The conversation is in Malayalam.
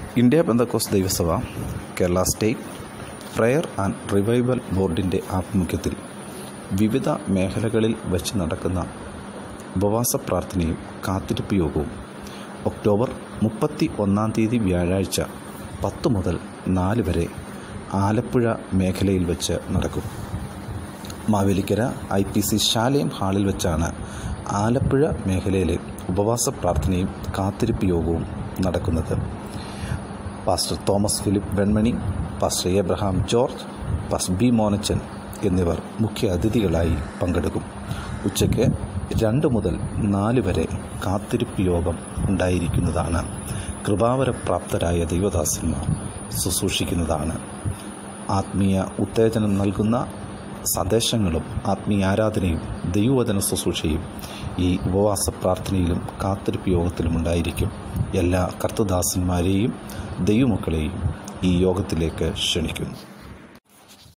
ഇന്ത്യ ബന്ധക്കോസ് ദൈവസഭ Kerala state prayer and revival ബോർഡിൻ്റെ ആഭിമുഖ്യത്തിൽ വിവിധ മേഖലകളിൽ വച്ച് നടക്കുന്ന ഉപവാസ പ്രാർത്ഥനയും കാത്തിരിപ്പ് യോഗവും ഒക്ടോബർ മുപ്പത്തി ഒന്നാം തീയതി വ്യാഴാഴ്ച പത്ത് മുതൽ നാല് വരെ ആലപ്പുഴ മേഖലയിൽ വെച്ച് നടക്കും മാവേലിക്കര ഐ പി സി ശാലയം ഹാളിൽ വെച്ചാണ് ആലപ്പുഴ മേഖലയിലെ ഉപവാസ പ്രാർത്ഥനയും കാത്തിരിപ്പ് യോഗവും നടക്കുന്നത് pastor Thomas Philip Venmani pastor Abraham George pastor B Monachan എന്നിവർ മുഖ്യ അതിഥികളായി പങ്കെടുക്കും ഉച്ചയ്ക്ക് രണ്ട് മുതൽ നാല് വരെ കാത്തിരിപ്പ് യോഗം ഉണ്ടായിരിക്കുന്നതാണ് കൃപാവരപ്രാപ്തരായ ദൈവദാസന്മാർ ശുശ്രൂഷിക്കുന്നതാണ് ആത്മീയ ഉത്തേജനം നൽകുന്ന സന്ദേശങ്ങളും ആത്മീയ ആരാധനയും ദൈവവചന ശുശ്രൂഷയും ഈ ഉപവാസ പ്രാർത്ഥനയിലും കാത്തിരിപ്പ് യോഗത്തിലും ഉണ്ടായിരിക്കും എല്ലാ കർത്തദാസന്മാരെയും ദൈവമക്കളെയും ഈ യോഗത്തിലേക്ക് ക്ഷണിക്കുന്നു